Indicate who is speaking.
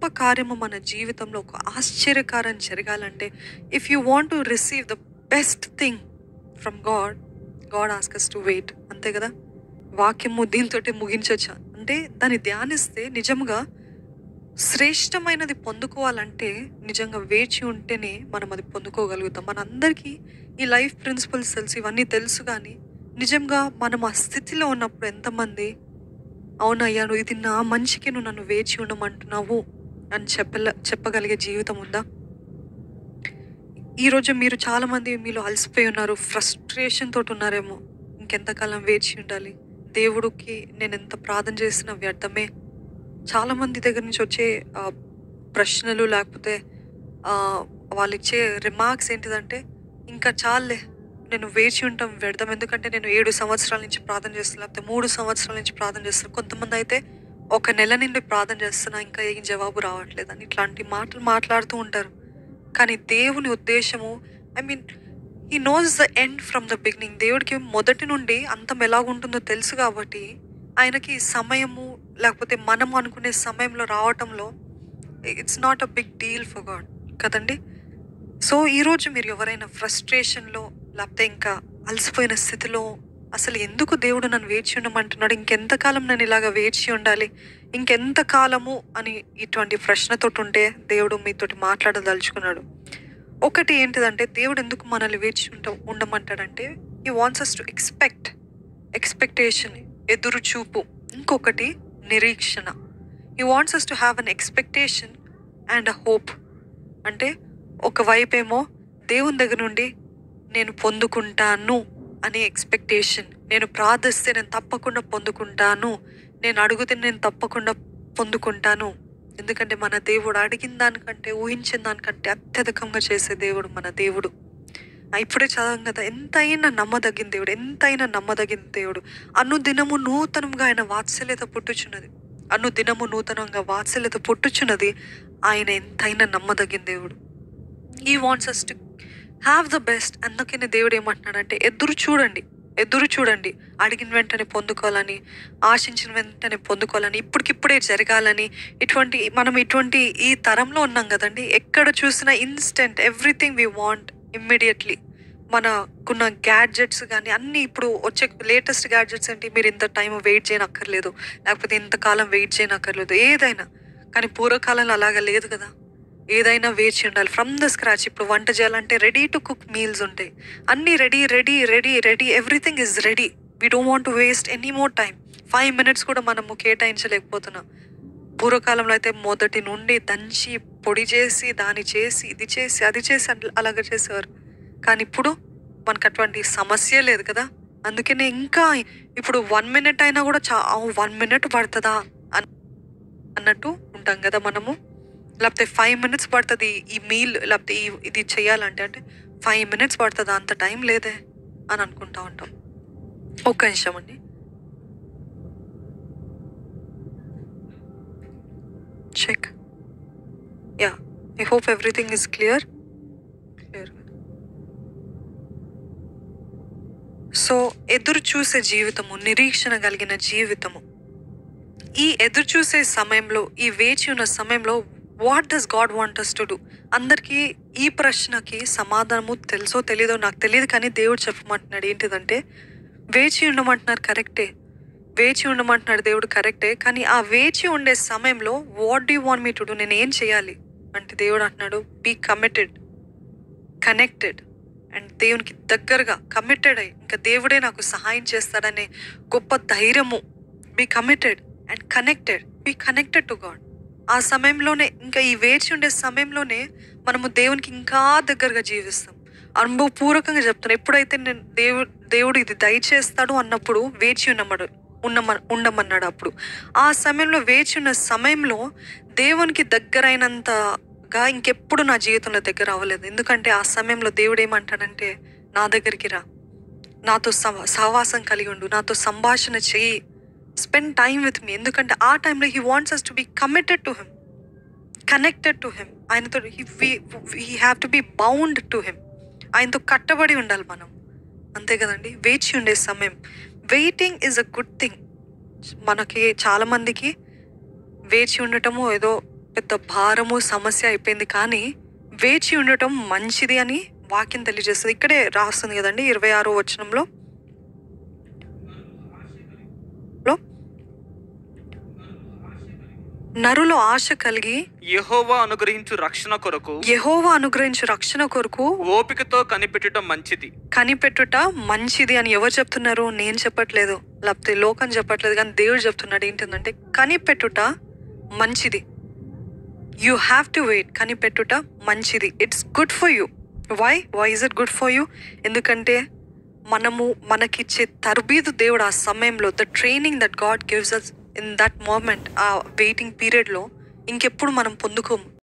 Speaker 1: కార్యము మన జీవితంలో ఒక ఆశ్చర్యకారం జరగాలంటే if you want to receive the best thing from God God asks to wait అంతే కదా వాక్యము దీంతో ముగించొచ్చా అంటే దాన్ని ధ్యానిస్తే నిజంగా శ్రేష్టమైనది పొందుకోవాలంటే నిజంగా వేచి ఉంటేనే మనం అది పొందుకోగలుగుతాం మనందరికీ ఈ లైఫ్ ప్రిన్సిపల్స్ తెలుసు ఇవన్నీ తెలుసు కానీ నిజంగా మనం ఆ స్థితిలో ఉన్నప్పుడు ఎంతమంది అవునయ్యా నువ్వు ఇది నా మంచికి నువ్వు నన్ను వేచి ఉండమంటున్నావు అని చెప్పల చెప్పగలిగే జీవితం ఉందా ఈరోజు మీరు చాలామంది మీలో అలసిపోయి ఉన్నారు ఫ్రస్ట్రేషన్ తోటి ఉన్నారేమో ఇంకెంతకాలం వేచి ఉండాలి దేవుడికి నేను ఎంత ప్రార్థన చేసిన వ్యర్థమే చాలామంది దగ్గర నుంచి వచ్చే ఆ, ప్రశ్నలు లేకపోతే ఆ, వాళ్ళు ఇచ్చే రిమార్క్స్ ఏంటిదంటే ఇంకా చాలే నేను వేచి ఉంటాం వ్యర్థం ఎందుకంటే నేను ఏడు సంవత్సరాల నుంచి ప్రార్థన చేస్తున్నా లేకపోతే మూడు సంవత్సరాల నుంచి ప్రార్థన చేస్తున్నా కొంతమంది అయితే ఒక నెల నుండి ప్రార్థన చేస్తున్నా ఇంకా ఏం జవాబు రావట్లేదు అని ఇట్లాంటి మాటలు మాట్లాడుతూ ఉంటారు కానీ దేవుని ఉద్దేశము I mean he knows the end from the beginning దేవుడికి మొదటి నుండి అంతం ఎలాగుంటుందో తెలుసు కాబట్టి ఆయనకి సమయము లేకపోతే మనం అనుకునే సమయంలో రావటంలో it's not a big deal for God కదండి సో ఈరోజు మీరు ఎవరైనా ఫ్రస్ట్రేషన్లో లేకపోతే ఇంకా అలసిపోయిన స్థితిలో అసలు ఎందుకు దేవుడు నన్ను వేచి ఉండమంటున్నాడు ఇంకెంతకాలం నేను ఇలాగ వేచి ఉండాలి ఇంకెంత కాలము అని ఇటువంటి ప్రశ్నతోటి ఉంటే దేవుడు మీతోటి మాట్లాడదలుచుకున్నాడు ఒకటి ఏంటిదంటే దేవుడు ఎందుకు మనల్ని వేచి ఉంట ఉండమంటాడంటే he wants us to expect expectation ఎదురు చూపు ఇంకొకటి నిరీక్షణ he wants us to have an expectation and a hope అంటే ఒకవైపు ఏమో దేవుని దగ్గర నుండి నేను పొందుకుంటాను అనే ఎక్స్పెక్టేషన్ నేను ప్రార్థిస్తే నేను తప్పకుండా పొందుకుంటాను నేను అడిగితే నేను తప్పకుండా పొందుకుంటాను ఎందుకంటే మన దేవుడు అడిగిన దానికంటే ఊహించిన దానికంటే అత్యధికంగా చేసే దేవుడు మన దేవుడు ఆ, ఇప్పుడే చదవం కదా ఎంతైనా నమ్మదగిన దేవుడు ఎంతైనా నమ్మదగిన దేవుడు అనుదినము నూతనంగా ఆయన వాత్సల్యత పుట్టుచున్నది అనుదినము నూతనంగా వాత్సల్యత పుట్టుచున్నది ఆయన ఎంతైనా నమ్మదగిన దేవుడు he wants us to have the best అందుకనే దేవుడు ఏమంటున్నాడంటే ఎదురు చూడండి ఎదురు చూడండి అడిగిన వెంటనే పొందుకోవాలని ఆశించిన వెంటనే పొందుకోవాలని ఇప్పటికిప్పుడే జరగాలని ఇటువంటి మనం ఇటువంటి ఈ తరంలో ఉన్నాం కదండి ఎక్కడ చూసినా instant everything we want immediately మనకున్న గ్యాడ్జెట్స్ కానీ అన్నీ ఇప్పుడు వచ్చే లేటెస్ట్ గ్యాడ్జెట్స్ ఏంటి మీరు ఇంత టైం వెయిట్ చేయనక్కర్లేదు లేకపోతే ఇంతకాలం వెయిట్ చేయనక్కర్లేదు ఏదైనా కానీ పూర్వకాలంలో అలాగా లేదు కదా ఏదైనా వేచి ఉండాలి ఫ్రమ్ ద స్క్రాచ్ ఇప్పుడు వంట చేయాలంటే రెడీ టు కుక్ మీల్స్ ఉంటాయి అన్నీ ready ready ready ready everything is ready we don't want to waste any more time five minutes కూడా మనము కేటాయించలేకపోతున్నాం పూర్వకాలంలో అయితే మొదటి నుండి దంచి పొడి చేసి దాన్ని చేసి ఇది చేసి అది చేసి అట్ల- అలాగ చేసేవారు కానీ ఇప్పుడు మనకు అటువంటి సమస్య లేదు కదా అందుకనే ఇంకా ఇప్పుడు వన్ మినిట్ అయినా కూడా చా వన్ మినిట్ పడుతుందా అన్- అన్నట్టు ఉంటాం కదా మనము లేకపోతే ఫైవ్ మినిట్స్ పడుతుంది ఈ మీల్ లేకపోతే ఈ ఇది చేయాలంటే అంటే ఫైవ్ మినిట్స్ పడుతుందా అంత టైం లేదే అని అనుకుంటా ఉంటాం ఒక్క నిమిషం అండి check yeah I hope everything is clear clear so ఎదురు చూసే జీవితము నిరీక్షణ కలిగిన జీవితము ఈ ఎదురు చూసే సమయంలో ఈ వేచి ఉన్న సమయంలో what does God want us to do అందరికీ ఈ ప్రశ్నకి సమాధానము తెలుసో తెలీదో నాకు తెలియదు కానీ దేవుడు చెప్పమంటున్నాడు ఏంటిదంటే వేచి ఉండమంటున్నారు కరెక్టే వేచి ఉండమంటున్నాడు దేవుడు కరెక్టే కానీ ఆ వేచి ఉండే సమయంలో what do want me to do నేను ఏం చేయాలి అంటే దేవుడు అంటున్నాడు బీ కమిటెడ్ కనెక్టెడ్ అండ్ దేవునికి దగ్గరగా కమిటెడ్ అయ్యి ఇంకా దేవుడే నాకు సహాయం చేస్తాడనే గొప్ప ధైర్యము be committed and connected be connected to God ఆ సమయంలోనే ఇంకా ఈ వేచి ఉండే సమయంలోనే మనము దేవునికి ఇంకా దగ్గరగా జీవిస్తాం అనుభవపూర్వకంగా చెప్తాను ఎప్పుడైతే నేను దేవుడు దేవుడు ఇది దయచేస్తాడు అన్నప్పుడు వేచి ఉన్నమడు ఉన్నమ ఉండమన్నాడు అప్పుడు ఆ సమయంలో వేచి ఉన్న సమయంలో దేవునికి దగ్గరైనంతగా ఇంకెప్పుడు నా జీవితంలో దగ్గర అవ్వలేదు ఎందుకంటే ఆ సమయంలో దేవుడు ఏమంటాడంటే నా దగ్గరికి రా నాతో సహ సహవాసం కలిగి ఉండు నాతో సంభాషణ చెయ్యి స్పెండ్ టైం విత్ మీ ఎందుకంటే ఆ టైంలో he wants us to be committed to him connected to him ఆయనతో he have to be bound to him ఆయనతో కట్టబడి ఉండాలి మనం అంతే కదండి వేచి ఉండే సమయం waiting is a good thing మనకి చాలా మందికి వేచి ఉండటము ఏదో పెద్ద భారము సమస్య అయిపోయింది కానీ వేచి ఉండటం మంచిది అని వాక్యం తెలియజేస్తుంది ఇక్కడే రాస్తుంది కదండి ఇరవై ఆరో వచనంలో లో నరులో ఆశ కలిగి
Speaker 2: యెహోవా అనుగ్రహించు రక్షణ కొరకు
Speaker 1: యెహోవా అనుగ్రహించు రక్షణ కొరకు
Speaker 2: ఓపికతో కనిపెట్టడం మంచిది
Speaker 1: కనిపెట్టుట మంచిది అని ఎవరు చెప్తున్నారు నేను చెప్పట్లేదు లేకపోతే లోకం చెప్పట్లేదు కానీ దేవుడు చెప్తున్నాడు ఏంటంటే కనిపెట్టుట మంచిది యూ హ్యావ్ టు వెయిట్ కనిపెట్టుట మంచిది it's good for you why why is it good for you ఎందుకంటే మనము మనకిచ్చే తర్బీదు దేవుడు ఆ సమయంలో the training that God gives us in that moment ఆ వెయిటింగ్ పీరియడ్లో ఇంకెప్పుడు మనం పొందుకోము